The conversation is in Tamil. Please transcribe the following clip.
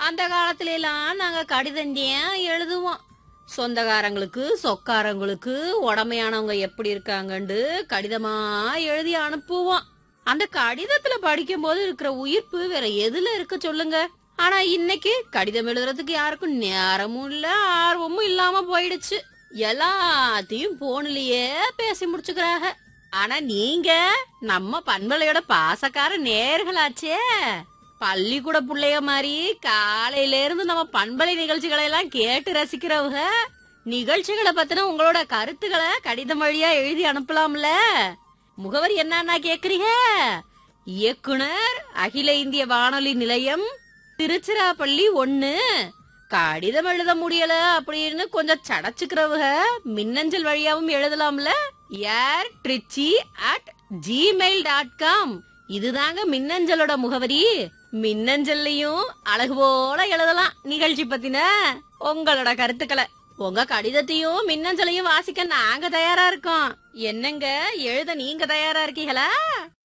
அந்த காலத்துல எல்லாம் நாங்க கடிதந்தியம் எழுதுவோம் சொந்தக்காரங்களுக்கு சொக்காரங்களுக்கு உடமையானவங்க எப்படி இருக்காங்கன்னு கடிதமா எழுதி அனுப்புவோம் அந்த கடிதத்துல படிக்கும்போது இருக்கிற உயிர்ப்பு வேற எதுல இருக்கு சொல்லுங்க ஆனா இன்னைக்கு கடிதம் எழுதுறதுக்கு யாருக்கும் நேரமும் இல்ல ஆர்வமும் இல்லாம போயிடுச்சு எல்லாத்தையும் போன்லயே பேசி முடிச்சுக்கிறாங்க ஆனா நீங்க நம்ம பண்பலையோட பாசக்கார நேர்களாச்சே பள்ளிக்கூட புள்ளைய மாதிரி காலையில இருந்து நம்ம பண்பலை நிகழ்ச்சிகளை எல்லாம் கேட்டு ரசிக்கிறவங்க நிகழ்ச்சிகளை பத்தின உங்களோட கருத்துக்களை கடிதம் வழியா எழுதி அனுப்பலாம்ல முகவரி என்னன்னா கேக்குறீங்க இயக்குனர் அகில இந்திய வானொலி நிலையம் திருச்சிராப்பள்ளி ஒண்ணு கடிதம் எழுத முடியல அப்படின்னு கொஞ்சம் சடச்சுக்கிறவங்க மின்னஞ்சல் வழியாவும் எழுதலாம்ல air Trichy at Gmail dot com இதுதாங்க மின்னஞ்சலோட முகவரி மின்னஞ்சல்லையும் அழகு போல எழுதலாம் நிகழ்ச்சி பத்தின உங்களோட கருத்துக்களை உங்க கடிதத்தையும் மின்னஞ்சலையும் வாசிக்க நாங்க தயாரா இருக்கோம் என்னங்க எழுத நீங்க தயாரா இருக்கீங்களா